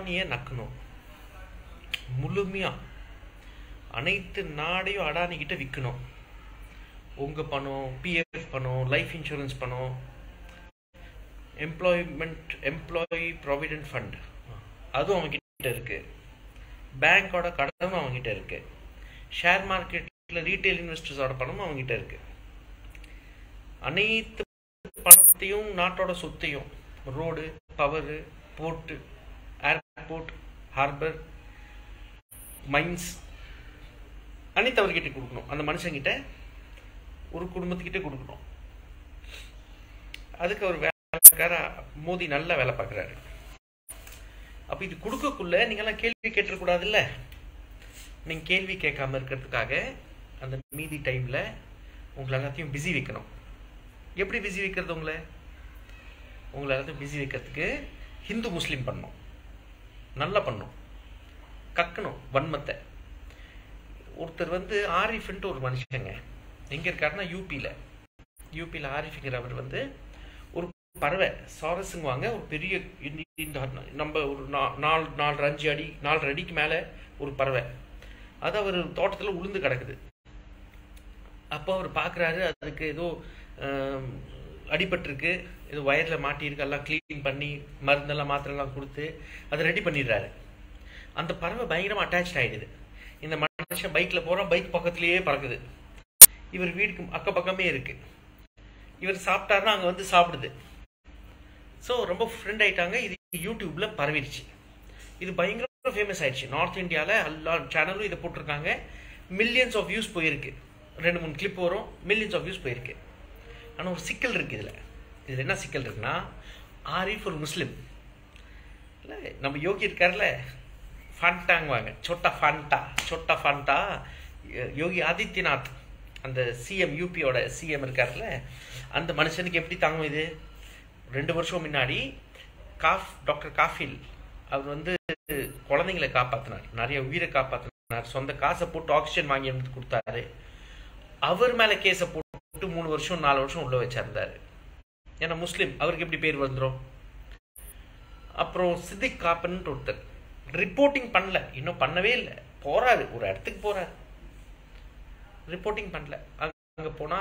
அடானியை நக்கணும் முழுமையா அனைத்து நாடையும் அடானி கிட்ட விற்கணும் உங்க பணம் பிஎஃப் பணம் லைஃப் இன்சூரன்ஸ் பணம் எம்ப்ளாய்மெண்ட் எம்ப்ளாயி ப்ராவிடென்ட் ஃபண்ட் அதுவும் அவங்க கிட்ட இருக்கு பேங்கோட கடனும் அவங்க கிட்ட இருக்கு ஷேர் மார்க்கெட்ல ரீட்டைல் இன்வெஸ்டர்ஸோட பணமும் அவங்க கிட்ட இருக்கு அனைத்து பணத்தையும் நாட்டோட சொத்தையும் road power port airport harbour mines அனைத்து அவர்கிட்ட கொடுக்கணும் அந்த மனுஷங்கிட்ட ஒரு குடும்பத்துக்கிட்ட கொடுக்கணும் அதுக்கு அவர் வேலைக்கார மோதி நல்லா வேலை பார்க்குறாரு அப்போ இது கொடுக்கக்குள்ள நீங்கெல்லாம் கேள்வி கேட்டுறக்கூடாதுல்ல நீங்கள் கேள்வி கேட்காம இருக்கிறதுக்காக அந்த மீதி டைமில் உங்களை எல்லாத்தையும் பிஸி வைக்கணும் எப்படி பிஸி வைக்கிறது உங்களை உங்களை எல்லாத்தையும் பிஸி வைக்கிறதுக்கு ஹிந்து முஸ்லீம் பண்ணணும் நல்லா பண்ணணும் கக்கணும் வன்மத்தை ஒருத்தர் வந்து ஆரிஃப்ன்ட்டு ஒரு மனுஷங்க எங்கே இருக்காருன்னா யூபியில் யூபியில் ஆரிஃப்ங்கிற அவர் வந்து ஒரு பறவை சாரஸுங்குவாங்க ஒரு பெரிய இந்த- இந்த நம்ம ஒரு நா- நாலு நாலு அஞ்சு அடி நாலு அடிக்கு மேலே ஒரு பறவை அது அவர் தோட்டத்தில் உளுந்து கிடக்குது அப்போ அவர் பார்க்குறாரு அதுக்கு ஏதோ ஆம், அடிபட்டிருக்கு ஏதோ வயரில் மாட்டியிருக்கு எல்லாம் க்ளீன் பண்ணி மருந்தெல்லாம் மாத்திரைலாம் கொடுத்து அதை ரெடி பண்ணிடுறாரு அந்த பறவை பயங்கரமாக அட்டாச் ஆயிடுது இந்த மனுஷன் பைக்கில் போகிறான் பைக் பக்கத்துலேயே பறக்குது இவர் வீட்டுக்கு அக்க பக்கமே இருக்கு இவர் சாப்பிட்டாருன்னா அங்கே வந்து சாப்பிடுது ஸோ ரொம்ப ஃப்ரெண்ட் ஆயிட்டாங்க இது யூடியூப்ல பரவிடுச்சு இது பயங்கர ஃபேமஸ் ஆயிடுச்சு நார்த் இந்தியாவில் எல்லா சேனலும் இதை போட்டிருக்காங்க மில்லியன்ஸ் ஆஃப் வியூஸ் போயிருக்கு ரெண்டு மூணு கிளிப் வரும் மில்லியன்ஸ் ஆஃப் வியூஸ் போயிருக்கு ஆனால் ஒரு சிக்கல் இருக்கு இதில் இதில் என்ன சிக்கல் இருக்குன்னா ஆரிஃப் ஒரு முஸ்லீம் இல்லை நம்ம யோகி இருக்கார்ல ஃபான்டாங்குவாங்க சொட்டா ஃபான்டா சொட்டா ஃபான்டா யோகி ஆதித்யநாத் அந்த சிஎம் யூபியோட சிஎம் இருக்கார்ல அந்த மனுஷனுக்கு எப்படி தாங்கும் இது ரெண்டு வருஷம் முன்னாடி காஃப் டாக்டர் காஃபில் அவர் வந்து குழந்தைங்களை காப்பாத்தினார் நிறைய உயிரை காப்பாத்தினார் சொந்த காசை போட்டு ஆக்சிஜன் வாங்கி வந்து கொடுத்தாரு அவர் மேல கேஸை போட்டு மூணு வருஷம் நாலு வருஷம் உள்ள வச்சிருந்தாரு ஏன்னா முஸ்லீம் அவருக்கு எப்படி பேர் வந்துரும் அப்புறம் சித்திக் காப்பன் ஒருத்தர் ரிப்போர்ட்டிங் பண்ணல இன்னும் பண்ணவே இல்லை போறாரு ஒரு இடத்துக்கு போறாரு ரிப்போர்ட்டிங் பண்ணல அங்க போனா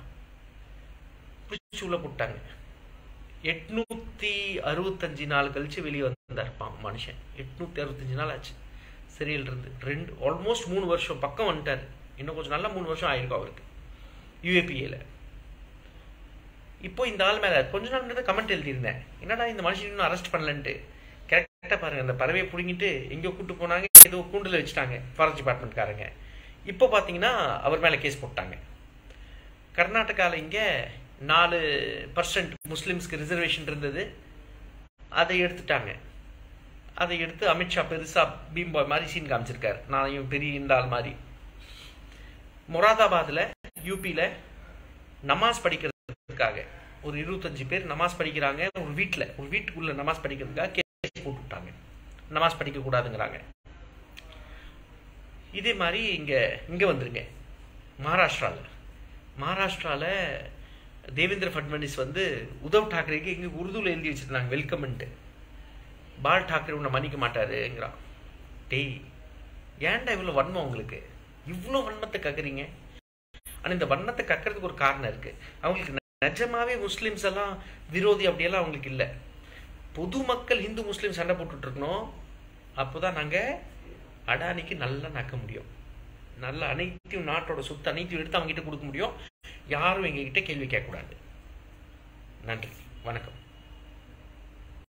பிடிச்சி உள்ள போட்டாங்க எட்நூத்தி அறுபத்தஞ்சு நாள் கழிச்சு வெளியே வந்தார் பாவம் மனுஷன் எட்நூத்தி அறுபத்தஞ்சு நாள் ஆச்சு சிறையில் இருந்து ரெண்டு ஆல்மோஸ்ட் மூணு வருஷம் பக்கம் வந்துட்டாரு இன்னும் கொஞ்சம் நல்ல மூணு வருஷம் ஆயிருக்கும் அவருக்கு யூஏபிஏல இப்போ இந்த ஆள் மேல கொஞ்ச நாள் முன்னாடி கமெண்ட் எழுதியிருந்தேன் என்னடா இந்த மனுஷன் இன்னும் அரெஸ்ட் பண்ணலன்ட்டு கரெக்டா பாருங்க அந்த பறவையை பிடுங்கிட்டு எங்கேயோ கூட்டு போனாங்க ஏதோ கூண்டுல வச்சுட்டாங்க ஃபாரஸ்ட் டிபார்ட்மெண்ட்காரங்க இப்போ பாத்தீங்கன்னா அவர் மேல கேஸ் போட்டாங்க கர்நாடகாவில் இங்க நாலு பர்சன்ட் முஸ்லிம்ஸ்க்கு ரிசர்வேஷன் இருந்தது அதை எடுத்துட்டாங்க அதை எடுத்து அமித்ஷா பெருசா பீம்பாய் மாதிரி சீன் காமிச்சிருக்காரு நான் இவன் பெரிய இந்த ஆள் மாதிரி மொராதாபாத்ல யூபியில நமாஸ் படிக்கிறதுக்காக ஒரு இருபத்தஞ்சு பேர் நமாஸ் படிக்கிறாங்க ஒரு வீட்ல ஒரு வீட்டுக்குள்ள நமாஸ் படிக்கிறதுக்காக கேஸ் போட்டு விட்டாங்க நமாஸ் படிக்க கூடாதுங்கிறாங்க இதே மாதிரி இங்க இங்க வந்துருங்க மகாராஷ்டிரால மகாராஷ்டிரால தேவேந்திர ஃபட்னவிஸ் வந்து உத்தவ் டாக்கரேக்கு இங்க உருதுல எழுதி வச்சிருந்தாங்க வெல்கம்ன்ட்டு பால் டாக்கரே உன்னை மன்னிக்க மாட்டாருங்கிறான் டேய் ஏன்டா இவ்வளவு வன்மம் உங்களுக்கு இவ்வளோ வன்மத்தை கக்குறீங்க ஆனா இந்த வன்மத்தை கக்கிறதுக்கு ஒரு காரணம் இருக்கு அவங்களுக்கு நிஜமாவே முஸ்லிம்ஸ் எல்லாம் விரோதி அப்படியெல்லாம் அவங்களுக்கு இல்லை பொதுமக்கள் இந்து முஸ்லீம் சண்டை போட்டுட்டு இருக்கணும் அப்போதான் நாங்க அடானிக்கு நல்லா நக்க முடியும் நல்ல அனைத்தையும் நாட்டோட சொத்து அனைத்தையும் எடுத்து அவங்க கிட்ட கொடுக்க முடியும் யாரும் எங்ககிட்ட கேள்வி கேட்கக்கூடாது நன்றி வணக்கம்